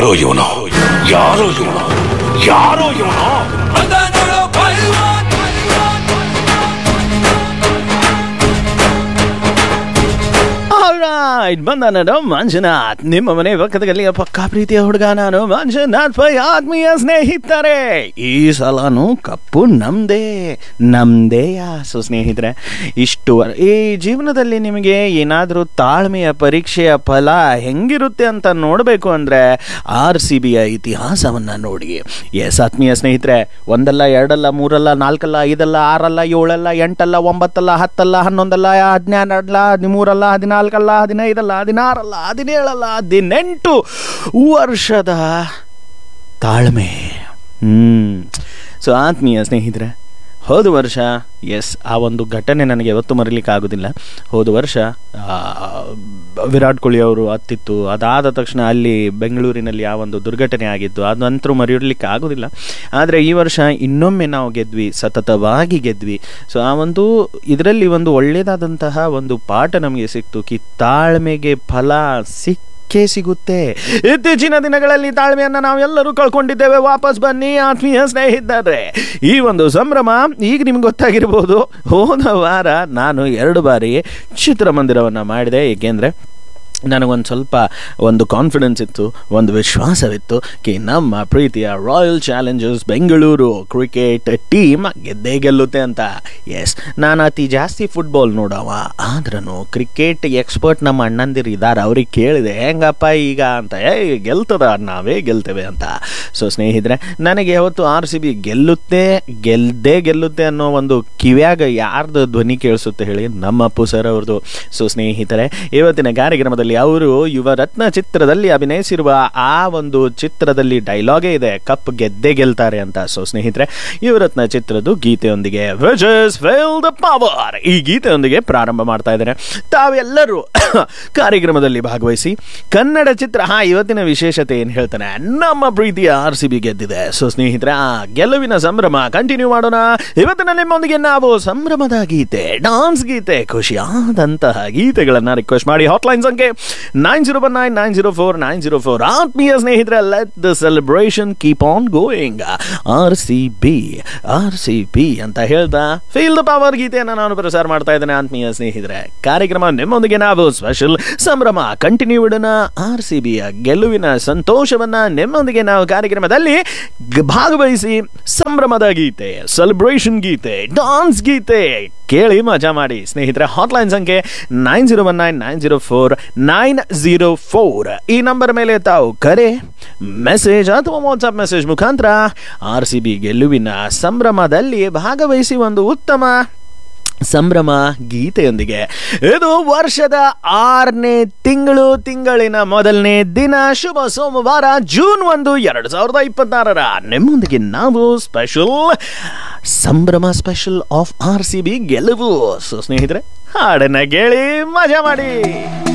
ಯಾರೋ ಇವನು ಯಾರೋ ಇವನು ಯಾರೋ ಇವನು ಆಲ್ರೈಟ್ ಬಂದ ನಾನು ಮಂಜುನಾಥ್ ನಿಮ್ಮ ಮನೆ ಪಕ್ಕದಲ್ಲಿ ಪಕ್ಕಾ ಪ್ರೀತಿಯ ಹುಡುಗ ನಾನು ಮಂಜುನಾಥ್ ಪೈ ಆತ್ಮೀಯ ಸ್ನೇಹಿತರೆ ಈ ಸಲನು ಕಪ್ಪು ನಮ್ದೇ ನಮ್ದೇಯ ಸೊ ಸ್ನೇಹಿತರೆ ಇಷ್ಟು ವರ್- ಈ ಜೀವನದಲ್ಲಿ ನಿಮಗೆ ಏನಾದರೂ ತಾಳ್ಮೆಯ ಪರೀಕ್ಷೆಯ ಫಲ ಹೆಂಗಿರುತ್ತೆ ಅಂತ ನೋಡಬೇಕು ಅಂದರೆ ಆರ್ ಸಿ ಬಿಯ ಇತಿಹಾಸವನ್ನು ನೋಡಿ ಎಸ್ ಆತ್ಮೀಯ ಸ್ನೇಹಿತರೆ ಒಂದಲ್ಲ ಎರಡಲ್ಲ ಮೂರಲ್ಲ ನಾಲ್ಕಲ್ಲ ಐದಲ್ಲ ಆರಲ್ಲ ಏಳಲ್ಲ ಎಂಟಲ್ಲ ಒಂಬತ್ತಲ್ಲ ಹತ್ತಲ್ಲ ಹನ್ನೊಂದಲ್ಲ ಹದಿನಾರಲ್ಲ ಹದಿಮೂರಲ್ಲ ಹದಿನಾಲ್ಕಲ್ಲ ಹದಿನೈದಲ್ಲ ಹದಿನಾರಲ್ಲ ಹದಿನೇಳಲ್ಲ ಹದಿನೆಂಟು ವರ್ಷದ ತಾಳ್ಮೆ ಹ್ಮ್ ಸೊ ಆತ್ಮೀಯ ಸ್ನೇಹಿತರೆ ಹೋದ ವರ್ಷ ಎಸ್ ಆ ಒಂದು ಘಟನೆ ನನಗೆ ಯಾವತ್ತೂ ಮರೀಲಿಕ್ಕೆ ಆಗೋದಿಲ್ಲ ಹೋದ ವರ್ಷ ಆ, ವಿರಾಟ್ ಕೊಹ್ಲಿ ಅವರು ಹತ್ತಿತ್ತು ಅದಾದ ತಕ್ಷಣ ಅಲ್ಲಿ ಬೆಂಗಳೂರಿನಲ್ಲಿ ಆ ಒಂದು ದುರ್ಘಟನೆ ಆಗಿತ್ತು ಅದಂತರೂ ಮರೆಯಲಿಕ್ಕೆ ಆಗೋದಿಲ್ಲ ಆದರೆ ಈ ವರ್ಷ ಇನ್ನೊಮ್ಮೆ ನಾವು ಗೆದ್ವಿ ಸತತವಾಗಿ ಗೆದ್ವಿ ಸೊ ಆ ಒಂದು ಇದರಲ್ಲಿ ಒಂದು ಒಳ್ಳೆಯದಾದಂತಹ ಒಂದು ಪಾಠ ನಮಗೆ ಸಿಕ್ತು ಕಿ ತಾಳ್ಮೆಗೆ ಫಲ ಸಿಕ್ ಸಿಕ್ಕೇ ಸಿಗುತ್ತೆ ಇತ್ತೀಚಿನ ದಿನಗಳಲ್ಲಿ ತಾಳ್ಮೆಯನ್ನು ನಾವೆಲ್ಲರೂ ಕಳ್ಕೊಂಡಿದ್ದೇವೆ ವಾಪಸ್ ಬನ್ನಿ ಆತ್ಮೀಯ ಸ್ನೇಹಿತರೆ ಈ ಒಂದು ಸಂಭ್ರಮ ಈಗ ನಿಮ್ಗೆ ಗೊತ್ತಾಗಿರ್ಬೋದು ಹೋದ ವಾರ ನಾನು ಎರಡು ಬಾರಿ ಚಿತ್ರಮಂದಿರವನ್ನು ಮಾಡಿದೆ ಏಕೆಂದರೆ ನನಗೊಂದು ಸ್ವಲ್ಪ ಒಂದು ಕಾನ್ಫಿಡೆನ್ಸ್ ಇತ್ತು ಒಂದು ವಿಶ್ವಾಸವಿತ್ತು ಕಿ ನಮ್ಮ ಪ್ರೀತಿಯ Royal Challengers Bengaluru cricket team ಗೆದ್ದೇ ಗೆಲ್ಲುತ್ತೆ ಅಂತ ಎಸ್ ನಾನು ಅತಿ ಜಾಸ್ತಿ ಫುಟ್ಬಾಲ್ ನೋಡವ ಆದ್ರೂ ಕ್ರಿಕೆಟ್ ಎಕ್ಸ್ಪರ್ಟ್ ನಮ್ಮ ಅಣ್ಣಂದಿರು ಇದ್ದಾರೆ ಅವ್ರಿಗೆ ಕೇಳಿದೆ ಹೆಂಗಪ್ಪ ಈಗ ಅಂತ ಏ ಗೆಲ್ತದ ನಾವೇ ಗೆಲ್ತೇವೆ ಅಂತ ಸೊ ಸ್ನೇಹಿತರೆ ನನಗೆ ಯಾವತ್ತು ಆರ್ ಸಿ ಬಿ ಗೆಲ್ಲುತ್ತೆ ಗೆಲ್ದೇ ಗೆಲ್ಲುತ್ತೆ ಅನ್ನೋ ಒಂದು ಕಿವ್ಯಾಗ ಯಾರ್ದು ಧ್ವನಿ ಕೇಳಿಸುತ್ತೆ ಹೇಳಿ ನಮ್ಮ ಅಪ್ಪು ಸರ್ ಅವ್ರದ್ದು ಸೊ ಸ್ನೇಹಿತರೆ ಇವತ್ತಿನ ಕಾರ್ಯಕ್ರಮದಲ್ಲಿ ಅವರು ಯುವರತ್ನ ಚಿತ್ರದಲ್ಲಿ ಅಭಿನಯಿಸಿರುವ ಆ ಒಂದು ಚಿತ್ರದಲ್ಲಿ ಡೈಲಾಗೇ ಇದೆ ಕಪ್ ಗೆದ್ದೇ ಗೆಲ್ತಾರೆ ಅಂತ ಸೊ ಸ್ನೇಹಿತರೆ ಯುವರತ್ನ ಚಿತ್ರದ ಗೀತೆಯೊಂದಿಗೆ ವಿಜಸ್ ಫೇಲ್ ದ ಪವರ್ ಈ ಗೀತೆಯೊಂದಿಗೆ ಪ್ರಾರಂಭ ಮಾಡ್ತಾ ಇದ್ದಾರೆ ತಾವೆಲ್ಲರೂ ಕಾರ್ಯಕ್ರಮದಲ್ಲಿ ಭಾಗವಹಿಸಿ ಕನ್ನಡ ಚಿತ್ರ ಹಾ ಇವತ್ತಿನ ವಿಶೇಷತೆ ಏನು ಹೇಳ್ತಾನೆ ನಮ್ಮ ಪ್ರೀತಿಯ ಆರ್ ಸಿ ಬಿ ಗೆದ್ದಿದೆ ಸೊ ಸ್ನೇಹಿತರೆ ಆ ಗೆಲುವಿನ ಸಂಭ್ರಮ ಕಂಟಿನ್ಯೂ ಮಾಡೋಣ ಇವತ್ತಿನ ನಿಮ್ಮೊಂದಿಗೆ ನಾವು ಸಂಭ್ರಮದ ಗೀತೆ ಡಾನ್ಸ್ ಗೀತೆ ಖುಷಿಯಾದಂತಹ ಗೀತೆಗಳನ್ನ ರಿಕ್ವೆಸ್ಟ್ ಮಾಡಿ ಹಾಟ್ಲೈನ್ ಸಂಖ್ಯೆ nine zero one nine nine zero four nine zero four ಆತ್ಮೀಯ ಸ್ನೇಹಿತರೆ let the celebration keep on going R C B R C B ಅಂತ ಹೇಳ್ತಾ ಫೀಲ್ ದ ಪವರ್ ಗೀತೆಯನ್ನು ನಾನು ಪ್ರಸಾರ ಮಾಡ್ತಾ ಇದ್ದೇನೆ ಆತ್ಮೀಯ ಸ್ನೇಹಿತರೆ ಕಾರ್ಯಕ್ರಮ ನಿಮ್ಮೊಂದಿಗೆ ನಾವು ಸ್ಪೆಷಲ್ ಸಂಭ್ರಮ ಕಂಟಿನ್ಯೂ ಇಡೋಣ ಆರ್ ಸಿ ಬಿಯ ಗೆಲುವಿನ ಸಂತೋಷವನ್ನ ನಿಮ್ಮೊಂದಿಗೆ ನಾವು ಕಾರ್ಯಕ್ರಮದಲ್ಲಿ ಗ- ಭಾಗವಹಿಸಿ ಸಂಭ್ರಮದ ಗೀತೆ ಸೆಲೆಬ್ರೇಷನ್ ಗೀತೆ ಡಾನ್ಸ್ ಗೀತೆ ಕೇಳಿ ಮಜಾ ಮಾಡಿ ಸ್ನೇಹಿತರೆ ಹಾಟ್ಲೈನ್ ಸಂಖ್ಯೆ nine zero one nine nine zero four nine zero four ಈ ನಂಬರ್ ಮೇಲೆ ತಾವು ಕರೆ ಮೆಸೇಜ್ ಅಥವಾ ವಾಟ್ಸಪ್ ಮೆಸೇಜ್ ಮುಖಾಂತರ ಆರ್ ಸಿ ಬಿ ಗೆಲುವಿನ ಸಂಭ್ರಮದಲ್ಲಿ ಭಾಗವಹಿಸಿ ಒಂದು ಉತ್ತಮ ಸಂಭ್ರಮ ಗೀತೆಯೊಂದಿಗೆ ಇದು ವರ್ಷದ ಆರನೇ ತಿಂಗಳು ತಿಂಗಳಿನ ಮೊದಲನೇ ದಿನ ಶುಭ ಸೋಮವಾರ ಜೂನ್ ಒಂದು ಎರಡು ಸಾವಿರದ ಇಪ್ಪತ್ತಾರರ ನಿಮ್ಮೊಂದಿಗೆ ನಾವು ಸ್ಪೆಷಲ್ ಸಂಭ್ರಮ special of R C B ಗೆಲುವು ಸೊ ಸ್ನೇಹಿತರೆ ಹಾಡನ್ನ ಕೇಳಿ ಮಜಾ ಮಾಡಿ